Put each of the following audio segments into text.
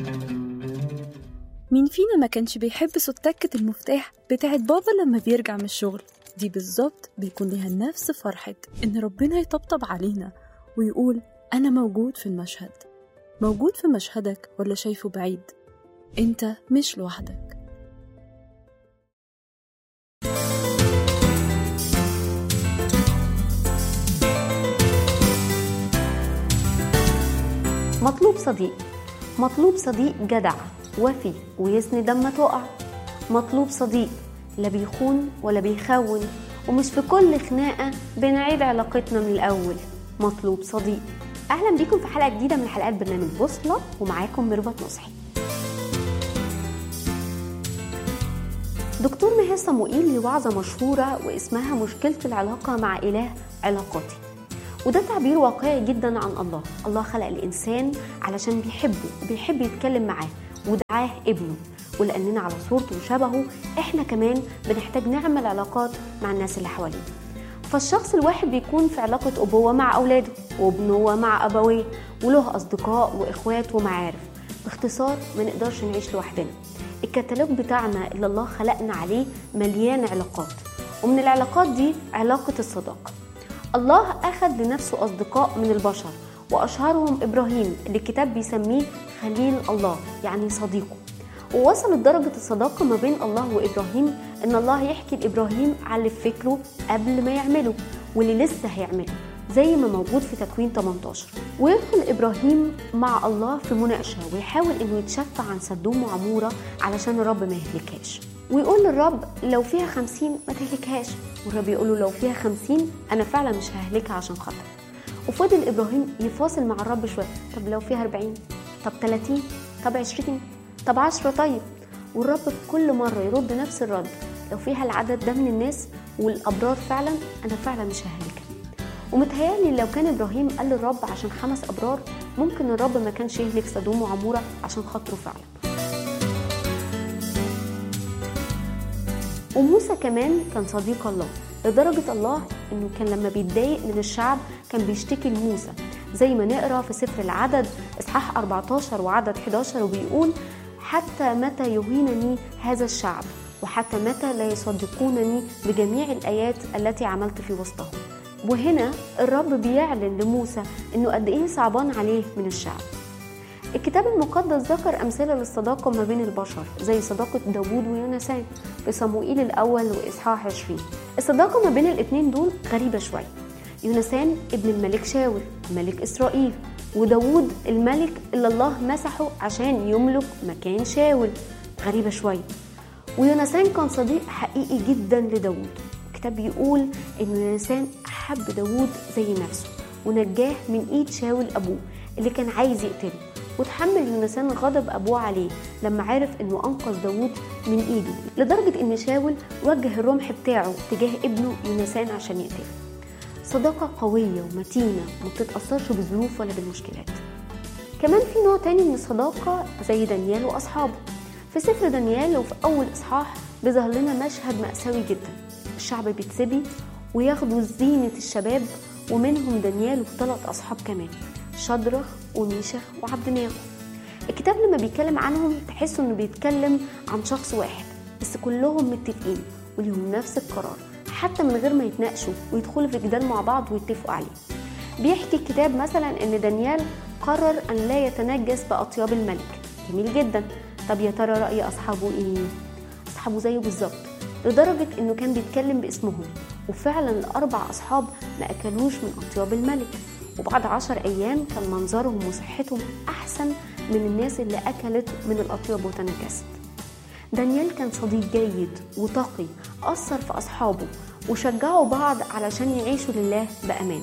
مين فينا ما كانش بيحب صوت تكة المفتاح بتاعت بابا لما بيرجع من الشغل دي بالظبط بيكون ليها نفس فرحة إن ربنا يطبطب علينا ويقول أنا موجود في المشهد موجود في مشهدك ولا شايفه بعيد أنت مش لوحدك مطلوب صديق مطلوب صديق جدع وفي ويسند لما تقع مطلوب صديق لا بيخون ولا بيخون ومش في كل خناقة بنعيد علاقتنا من الأول مطلوب صديق أهلا بيكم في حلقة جديدة من حلقات برنامج بوصلة ومعاكم ميرفت نصحي دكتور ماهر صموئيل ليه وعظة مشهورة واسمها مشكلة العلاقة مع إله علاقاتي وده تعبير واقعي جدا عن الله الله خلق الإنسان علشان بيحبه وبيحب يتكلم معاه ودعاه ابنه ولأننا على صورته وشبهه احنا كمان بنحتاج نعمل علاقات مع الناس اللي حوالينا فالشخص الواحد بيكون في علاقة أبوة مع أولاده وابنوة مع أبويه وله أصدقاء وإخوات ومعارف باختصار ما نقدرش نعيش لوحدنا الكتالوج بتاعنا اللي الله خلقنا عليه مليان علاقات ومن العلاقات دي علاقة الصداقة الله أخذ لنفسه أصدقاء من البشر وأشهرهم إبراهيم اللي الكتاب بيسميه خليل الله يعني صديقه ووصلت درجة الصداقة ما بين الله وإبراهيم إن الله يحكي لإبراهيم على اللي في فكره قبل ما يعمله واللي لسه هيعمله زي ما موجود في تكوين 18 ويدخل إبراهيم مع الله في مناقشة ويحاول إنه يتشفى عن سدوم وعمورة علشان الرب ما يهلكهاش ويقول للرب لو فيها خمسين ما تهلكهاش والرب يقول له لو فيها خمسين أنا فعلا مش ههلكها عشان خاطر وفضل إبراهيم يفاصل مع الرب شوية طب لو فيها 40 طب 30 طب 20 طب 10 طيب والرب في كل مرة يرد نفس الرد لو فيها العدد ده من الناس والأبرار فعلا أنا فعلا مش ههلكها ومتهيألي لو كان إبراهيم قال للرب عشان خمس أبرار ممكن الرب ما كانش يهلك سدوم وعمورة عشان خاطره فعلا وموسى كمان كان صديق الله لدرجة الله إنه كان لما بيتضايق من الشعب كان بيشتكي لموسى زي ما نقرا في سفر العدد إصحاح 14 وعدد 11 وبيقول حتى متى يهينني هذا الشعب وحتى متى لا يصدقونني بجميع الآيات التي عملت في وسطهم وهنا الرب بيعلن لموسى إنه قد إيه صعبان عليه من الشعب الكتاب المقدس ذكر أمثلة للصداقة ما بين البشر زي صداقة داوود ويونسان في صموئيل الأول وإصحاح 20 الصداقة ما بين الاتنين دول غريبة شوية يونسان ابن الملك شاول ملك إسرائيل وداوود الملك اللي الله مسحه عشان يملك مكان شاول غريبة شوية ويونسان كان صديق حقيقي جدا لداوود الكتاب بيقول إن يونسان حب داوود زي نفسه ونجاه من إيد شاول أبوه اللي كان عايز يقتله وتحمل يونسان غضب أبوه عليه لما عرف إنه أنقذ داوود من إيده لدرجة إن شاول وجه الرمح بتاعه تجاه ابنه يونسان عشان يقتله صداقة قوية ومتينة ما بتتأثرش بظروف ولا بالمشكلات كمان في نوع تاني من الصداقة زي دانيال وأصحابه في سفر دانيال وفي أول إصحاح بيظهر لنا مشهد مأساوي جدا الشعب بيتسبي وياخدوا زينة الشباب ومنهم دانيال وثلاث أصحاب كمان شدرخ وميشخ وعبد ناغو الكتاب لما بيتكلم عنهم تحسوا انه بيتكلم عن شخص واحد بس كلهم متفقين وليهم نفس القرار حتى من غير ما يتناقشوا ويدخلوا في جدال مع بعض ويتفقوا عليه بيحكي الكتاب مثلا ان دانيال قرر ان لا يتنجس باطياب الملك جميل جدا طب يا ترى راي اصحابه ايه اصحابه زيه بالظبط لدرجه انه كان بيتكلم باسمهم وفعلا الاربع اصحاب ما اكلوش من اطياب الملك وبعد عشر أيام كان منظرهم وصحتهم أحسن من الناس اللي أكلت من الأطياب وتنكست دانيال كان صديق جيد وتقي أثر في أصحابه وشجعوا بعض علشان يعيشوا لله بأمان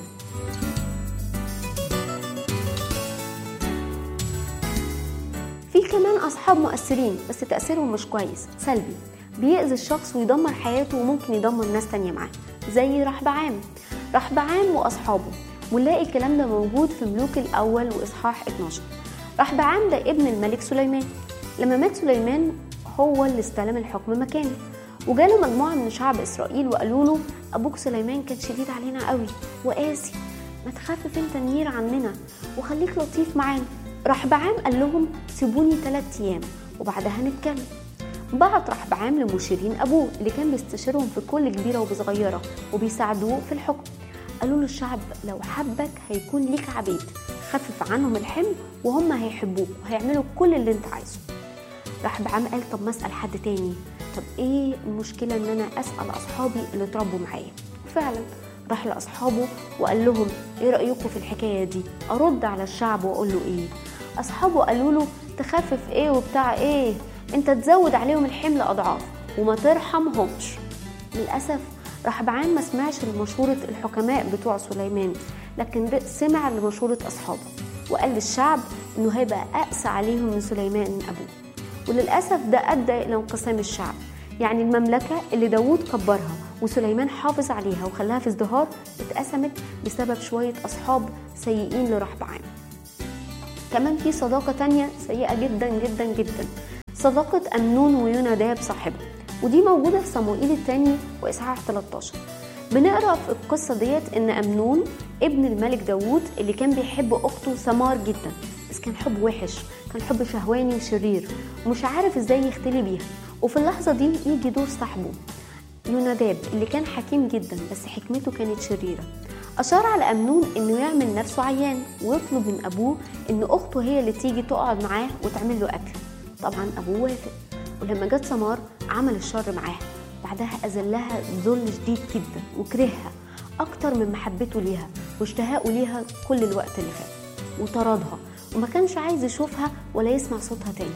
في كمان أصحاب مؤثرين بس تأثيرهم مش كويس سلبي بيأذي الشخص ويدمر حياته وممكن يدمر ناس تانية معاه زي رحبعام رحبعام وأصحابه ونلاقي الكلام ده موجود في ملوك الأول وإصحاح 12 رحبعام ده ابن الملك سليمان لما مات سليمان هو اللي استلم الحكم مكانه وجاله مجموعة من شعب إسرائيل وقالوا له أبوك سليمان كان شديد علينا قوي وقاسي ما تخفف انت النير عننا وخليك لطيف معانا راح بعام قال لهم سيبوني ثلاثة أيام وبعدها نتكلم بعت راح بعام لمشيرين أبوه اللي كان بيستشيرهم في كل كبيرة وصغيرة وبيساعدوه في الحكم قالوا له الشعب لو حبك هيكون ليك عبيد خفف عنهم الحمل وهم هيحبوك وهيعملوا كل اللي انت عايزه راح بعام قال طب ما اسال حد تاني طب ايه المشكله ان انا اسال اصحابي اللي اتربوا معايا فعلا راح لاصحابه وقال لهم ايه رايكم في الحكايه دي ارد على الشعب واقول له ايه اصحابه قالوا له تخفف ايه وبتاع ايه انت تزود عليهم الحمل اضعاف وما ترحمهمش للاسف راح بعام ما سمعش لمشورة الحكماء بتوع سليمان لكن سمع لمشورة أصحابه وقال للشعب إنه هيبقى أقسى عليهم من سليمان أبوه وللأسف ده أدى إلى انقسام الشعب يعني المملكة اللي داوود كبرها وسليمان حافظ عليها وخلاها في ازدهار اتقسمت بسبب شوية أصحاب سيئين لرحبعام كمان في صداقة تانية سيئة جدا جدا جدا صداقة أمنون ويوناداب صاحبه ودي موجودة في صموئيل الثاني وإصحاح 13 بنقرا في القصة ديت إن أمنون ابن الملك داوود اللي كان بيحب أخته ثمار جدا بس كان حب وحش كان حب شهواني وشرير ومش عارف ازاي يختلي بيها وفي اللحظة دي يجي دور صاحبه يوناداب اللي كان حكيم جدا بس حكمته كانت شريرة أشار على أمنون إنه يعمل نفسه عيان ويطلب من أبوه إن أخته هي اللي تيجي تقعد معاه وتعمل له أكل طبعا أبوه وافق ولما جت سمار عمل الشر معاها بعدها أذلها ذل شديد جدا وكرهها أكتر من محبته ليها واشتهاءه ليها كل الوقت اللي فات وطردها وما كانش عايز يشوفها ولا يسمع صوتها تاني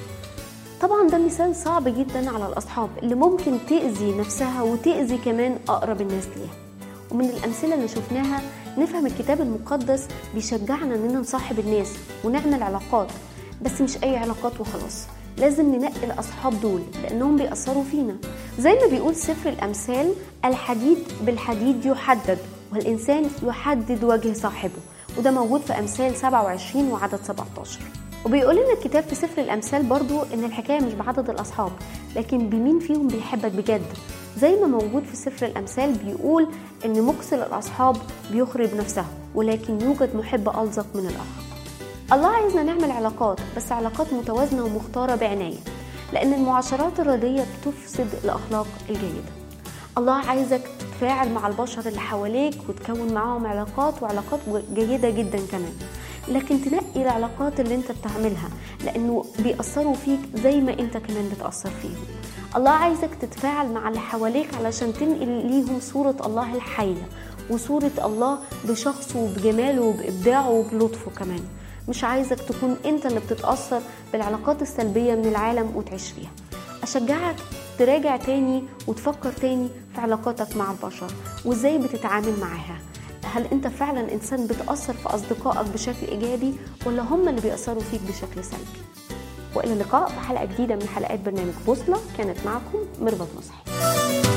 طبعا ده مثال صعب جدا على الأصحاب اللي ممكن تأذي نفسها وتأذي كمان أقرب الناس ليها ومن الأمثلة اللي شفناها نفهم الكتاب المقدس بيشجعنا إننا نصاحب الناس ونعمل علاقات بس مش أي علاقات وخلاص لازم ننقي الأصحاب دول لأنهم بيأثروا فينا زي ما بيقول سفر الأمثال الحديد بالحديد يحدد والإنسان يحدد وجه صاحبه وده موجود في أمثال 27 وعدد 17 وبيقول لنا الكتاب في سفر الأمثال برضو إن الحكاية مش بعدد الأصحاب لكن بمين فيهم بيحبك بجد زي ما موجود في سفر الأمثال بيقول إن مكسل الأصحاب بيخرب نفسه ولكن يوجد محب ألزق من الآخر الله عايزنا نعمل علاقات بس علاقات متوازنة ومختارة بعناية لأن المعاشرات الردية بتفسد الأخلاق الجيدة الله عايزك تتفاعل مع البشر اللي حواليك وتكون معاهم علاقات وعلاقات جيدة جدا كمان لكن تنقي العلاقات اللي انت بتعملها لانه بيأثروا فيك زي ما انت كمان بتأثر فيهم الله عايزك تتفاعل مع اللي حواليك علشان تنقل ليهم صورة الله الحية وصورة الله بشخصه وبجماله وبإبداعه وبلطفه كمان مش عايزك تكون انت اللي بتتأثر بالعلاقات السلبية من العالم وتعيش فيها أشجعك تراجع تاني وتفكر تاني في علاقاتك مع البشر وازاي بتتعامل معاها هل انت فعلا انسان بتأثر في أصدقائك بشكل إيجابي ولا هم اللي بيأثروا فيك بشكل سلبي وإلى اللقاء في حلقة جديدة من حلقات برنامج بوصلة كانت معكم ميرفت نصحي